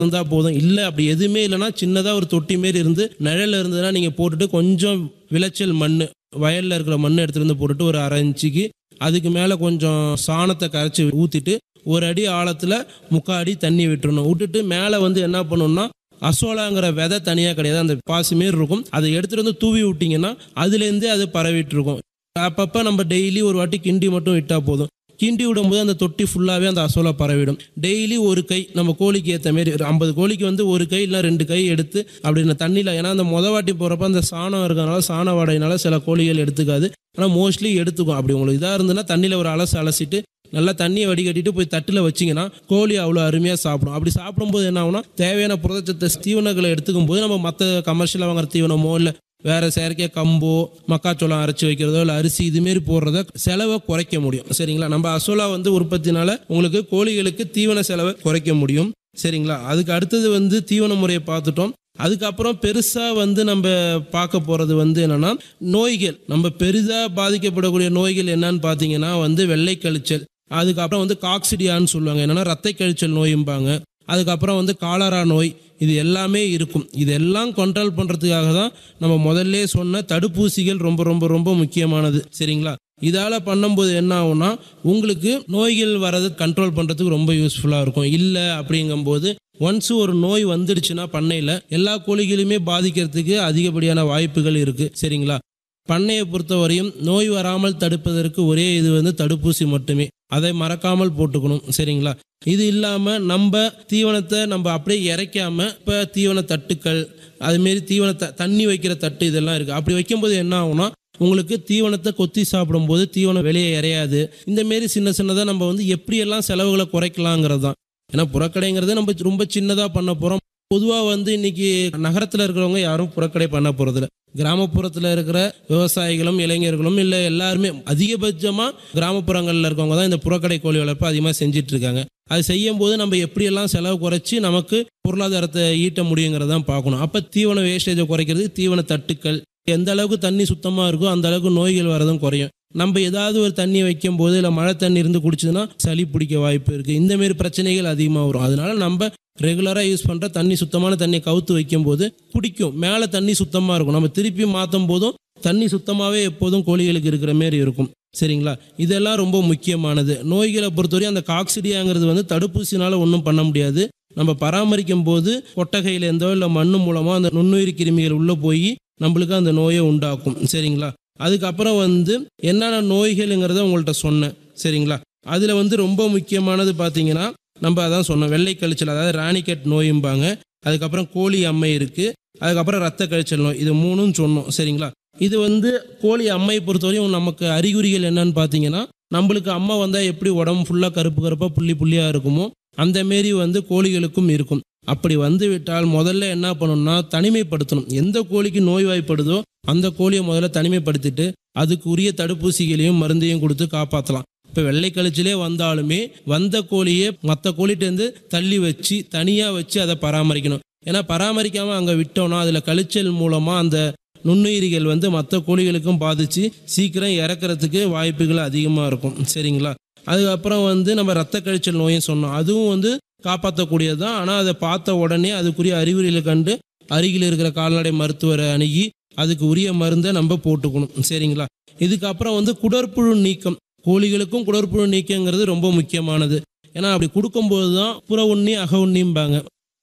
இருந்தால் போதும் இல்லை அப்படி எதுவுமே இல்லைன்னா சின்னதாக ஒரு தொட்டி மாரி இருந்து நிழல் இருந்ததுன்னா நீங்கள் போட்டுட்டு கொஞ்சம் விளைச்சல் மண் வயலில் இருக்கிற மண் எடுத்துட்டு வந்து போட்டுட்டு ஒரு அரை இன்ச்சுக்கு அதுக்கு மேலே கொஞ்சம் சாணத்தை கரைச்சி ஊற்றிட்டு ஒரு அடி ஆழத்தில் முக்கால் அடி தண்ணி விட்டுறணும் விட்டுட்டு மேலே வந்து என்ன பண்ணணும்னா அசோலாங்கிற விதை தனியாக கிடையாது அந்த பாசி மாரி இருக்கும் அதை எடுத்துகிட்டு வந்து தூவி விட்டிங்கன்னா அதுலேருந்தே அது பரவிட்டு இருக்கும் அப்பப்போ நம்ம டெய்லி ஒரு வாட்டி கிண்டி மட்டும் விட்டால் போதும் கிண்டி விடும்போது அந்த தொட்டி ஃபுல்லாகவே அந்த அசோலா பரவிடும் டெய்லி ஒரு கை நம்ம கோழிக்கு ஏற்ற மாரி ஒரு ஐம்பது கோழிக்கு வந்து ஒரு கை இல்லை ரெண்டு கை எடுத்து அப்படி தண்ணியில் ஏன்னா அந்த முத வாட்டி போகிறப்ப அந்த சாணம் இருக்கிறனால சாண வாடையினால சில கோழிகள் எடுத்துக்காது ஆனால் மோஸ்ட்லி எடுத்துக்கும் அப்படி உங்களுக்கு இதாக இருந்ததுன்னா தண்ணியில் ஒரு அலசு அலசிட்டு நல்லா தண்ணியை வடிகட்டிட்டு போய் தட்டில் வச்சிங்கன்னா கோழி அவ்வளோ அருமையாக சாப்பிடும் அப்படி சாப்பிடும்போது என்ன ஆகும்னா தேவையான புரதச்சத்தை தீவனங்களை எடுத்துக்கும் போது நம்ம மற்ற கமர்ஷியலாக வாங்குற தீவனமோ இல்லை வேற செயற்கை கம்போ மக்காச்சோளம் அரைச்சி வைக்கிறதோ இல்லை அரிசி இதுமாரி போடுறத செலவை குறைக்க முடியும் சரிங்களா நம்ம அசோலா வந்து உற்பத்தினால உங்களுக்கு கோழிகளுக்கு தீவன செலவை குறைக்க முடியும் சரிங்களா அதுக்கு அடுத்தது வந்து தீவன முறையை பார்த்துட்டோம் அதுக்கப்புறம் பெருசாக வந்து நம்ம பார்க்க போகிறது வந்து என்னென்னா நோய்கள் நம்ம பெரிதாக பாதிக்கப்படக்கூடிய நோய்கள் என்னன்னு பார்த்தீங்கன்னா வந்து வெள்ளை கழிச்சல் அதுக்கப்புறம் வந்து காக்சிடியான்னு சொல்லுவாங்க என்னென்னா ரத்தை கழிச்சல் நோயும்பாங்க அதுக்கப்புறம் வந்து காலரா நோய் இது எல்லாமே இருக்கும் இதெல்லாம் கண்ட்ரோல் பண்ணுறதுக்காக தான் நம்ம முதல்ல சொன்ன தடுப்பூசிகள் ரொம்ப ரொம்ப ரொம்ப முக்கியமானது சரிங்களா இதால் பண்ணும்போது என்ன ஆகும்னா உங்களுக்கு நோய்கள் வரது கண்ட்ரோல் பண்ணுறதுக்கு ரொம்ப யூஸ்ஃபுல்லாக இருக்கும் இல்லை அப்படிங்கும்போது ஒன்ஸ் ஒரு நோய் வந்துடுச்சுன்னா பண்ணையில் எல்லா கோழிகளுமே பாதிக்கிறதுக்கு அதிகப்படியான வாய்ப்புகள் இருக்குது சரிங்களா பண்ணையை பொறுத்தவரையும் நோய் வராமல் தடுப்பதற்கு ஒரே இது வந்து தடுப்பூசி மட்டுமே அதை மறக்காமல் போட்டுக்கணும் சரிங்களா இது இல்லாமல் நம்ம தீவனத்தை நம்ம அப்படியே இறைக்காம இப்போ தீவன தட்டுக்கள் அதுமாரி தீவன த தண்ணி வைக்கிற தட்டு இதெல்லாம் இருக்குது அப்படி வைக்கும்போது என்ன ஆகும்னா உங்களுக்கு தீவனத்தை கொத்தி சாப்பிடும்போது தீவனம் வெளியே இறையாது இந்த மாரி சின்ன சின்னதாக நம்ம வந்து எப்படியெல்லாம் செலவுகளை குறைக்கலாங்கிறது தான் ஏன்னா புறக்கடைங்கிறது நம்ம ரொம்ப சின்னதாக பண்ண போகிறோம் பொதுவாக வந்து இன்னைக்கு நகரத்தில் இருக்கிறவங்க யாரும் புறக்கடை பண்ண போகிறதில்ல கிராமப்புறத்தில் இருக்கிற விவசாயிகளும் இளைஞர்களும் இல்லை எல்லாருமே அதிகபட்சமாக கிராமப்புறங்களில் இருக்கவங்க தான் இந்த புறக்கடை கோழி வளர்ப்பு அதிகமாக செஞ்சுட்டு இருக்காங்க அது செய்யும் போது நம்ம எப்படியெல்லாம் செலவு குறைச்சி நமக்கு பொருளாதாரத்தை ஈட்ட முடியுங்கிறதான் பார்க்கணும் அப்போ தீவன வேஸ்டேஜை குறைக்கிறது தீவன தட்டுக்கள் எந்த அளவுக்கு தண்ணி சுத்தமாக இருக்கோ அந்த அளவுக்கு நோய்கள் வரதும் குறையும் நம்ம ஏதாவது ஒரு தண்ணி வைக்கும் போது இல்லை மழை தண்ணி இருந்து குடிச்சதுன்னா சளி பிடிக்க வாய்ப்பு இருக்குது இந்த மாதிரி பிரச்சனைகள் அதிகமாக வரும் அதனால நம்ம ரெகுலராக யூஸ் பண்ணுற தண்ணி சுத்தமான தண்ணியை கவுத்து வைக்கும்போது குடிக்கும் மேலே தண்ணி சுத்தமாக இருக்கும் நம்ம திருப்பி மாற்றும் போதும் தண்ணி சுத்தமாகவே எப்போதும் கோழிகளுக்கு இருக்கிற மாரி இருக்கும் சரிங்களா இதெல்லாம் ரொம்ப முக்கியமானது நோய்களை பொறுத்தவரையும் அந்த காக்சிடியாங்கிறது வந்து தடுப்பூசினால ஒன்றும் பண்ண முடியாது நம்ம பராமரிக்கும் போது கொட்டகையிலேருந்தோ இல்லை மண்ணு மூலமாக அந்த நுண்ணுயிர் கிருமிகள் உள்ளே போய் நம்மளுக்கு அந்த நோயை உண்டாக்கும் சரிங்களா அதுக்கப்புறம் வந்து என்னென்ன நோய்களுங்கிறத உங்கள்கிட்ட சொன்னேன் சரிங்களா அதில் வந்து ரொம்ப முக்கியமானது பார்த்தீங்கன்னா நம்ம அதான் சொன்னோம் வெள்ளை கழிச்சல் அதாவது ராணிக்கெட் நோயும்பாங்க அதுக்கப்புறம் கோழி அம்மை இருக்குது அதுக்கப்புறம் ரத்த கழிச்சல் நோய் இது மூணும் சொன்னோம் சரிங்களா இது வந்து கோழி அம்மை பொறுத்தவரையும் நமக்கு அறிகுறிகள் என்னன்னு பார்த்தீங்கன்னா நம்மளுக்கு அம்மா வந்தால் எப்படி உடம்பு ஃபுல்லாக கருப்பு கருப்பாக புள்ளி புள்ளியாக இருக்குமோ அந்த மாரி வந்து கோழிகளுக்கும் இருக்கும் அப்படி வந்து விட்டால் முதல்ல என்ன பண்ணணும்னா தனிமைப்படுத்தணும் எந்த கோழிக்கு நோய்வாய்ப்படுதோ அந்த கோழியை முதல்ல தனிமைப்படுத்திட்டு அதுக்கு உரிய தடுப்பூசிகளையும் மருந்தையும் கொடுத்து காப்பாற்றலாம் இப்போ வெள்ளை கழிச்சிலே வந்தாலுமே வந்த கோழியை மற்ற கோழிட்டேருந்து தள்ளி வச்சு தனியாக வச்சு அதை பராமரிக்கணும் ஏன்னா பராமரிக்காமல் அங்கே விட்டோம்னா அதில் கழிச்சல் மூலமாக அந்த நுண்ணுயிரிகள் வந்து மற்ற கோழிகளுக்கும் பாதித்து சீக்கிரம் இறக்கிறதுக்கு வாய்ப்புகள் அதிகமாக இருக்கும் சரிங்களா அதுக்கப்புறம் வந்து நம்ம ரத்த கழிச்சல் நோயும் சொன்னோம் அதுவும் வந்து காப்பாற்றக்கூடியது தான் ஆனால் அதை பார்த்த உடனே அதுக்குரிய அறிகுறிகளை கண்டு அருகில் இருக்கிற கால்நடை மருத்துவரை அணுகி அதுக்கு உரிய மருந்தை நம்ம போட்டுக்கணும் சரிங்களா இதுக்கப்புறம் வந்து குடற்புழு நீக்கம் கோழிகளுக்கும் குடற்புழு நீக்கங்கிறது ரொம்ப முக்கியமானது ஏன்னா அப்படி கொடுக்கும்போது தான் புற உண்ணி அக உண்ணிம்பாங்க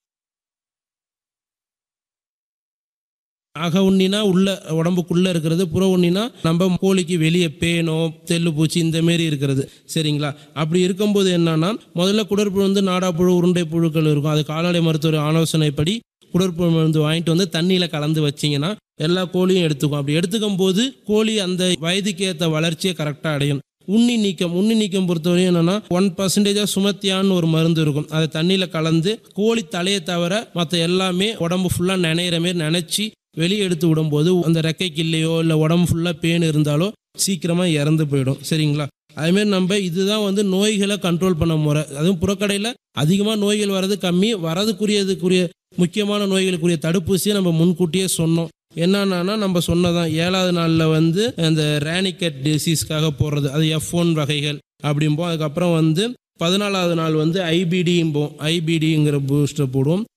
அக உண்ணினா உள்ள உடம்புக்குள்ள இருக்கிறது புற உண்ணினா நம்ம கோழிக்கு வெளியே பேனோ தெல்லு பூச்சி இந்த மாரி இருக்கிறது சரிங்களா அப்படி இருக்கும்போது என்னன்னா முதல்ல குடற்புழு வந்து நாடாப்புழு உருண்டை புழுக்கள் இருக்கும் அது கால்நடை மருத்துவர் ஆலோசனைப்படி குடற்புழு மருந்து வாங்கிட்டு வந்து தண்ணியில் கலந்து வச்சிங்கன்னா எல்லா கோழியும் எடுத்துக்கும் அப்படி எடுத்துக்கும் போது கோழி அந்த வயதுக்கு ஏற்ற வளர்ச்சியை கரெக்டாக அடையும் உண்ணி நீக்கம் உண்ணி நீக்கம் பொறுத்தவரையும் என்னன்னா ஒன் பர்சன்டேஜாக சுமத்தியான்னு ஒரு மருந்து இருக்கும் அதை தண்ணியில் கலந்து கோழி தலையை தவிர மற்ற எல்லாமே உடம்பு ஃபுல்லாக நினைகிற மாரி நினச்சி வெளியே எடுத்து விடும்போது அந்த ரெக்கைக்கு இல்லையோ இல்லை உடம்பு ஃபுல்லாக பேன் இருந்தாலோ சீக்கிரமாக இறந்து போயிடும் சரிங்களா அதுமாரி நம்ம இதுதான் வந்து நோய்களை கண்ட்ரோல் பண்ண முறை அதுவும் புறக்கடையில் அதிகமாக நோய்கள் வர்றது கம்மி வரதுக்குரியதுக்குரிய முக்கியமான நோய்களுக்குரிய தடுப்பூசியை நம்ம முன்கூட்டியே சொன்னோம் என்னன்னா நம்ம சொன்னதான் ஏழாவது நாளில் வந்து அந்த ரேனிகட் டிசீஸ்க்காக போடுறது அது எஃப் ஒன் வகைகள் அப்படிம்போம் அதுக்கப்புறம் வந்து பதினாலாவது நாள் வந்து ஐபிடியும் ஐபிடிங்கிற பூஸ்டர் போடுவோம்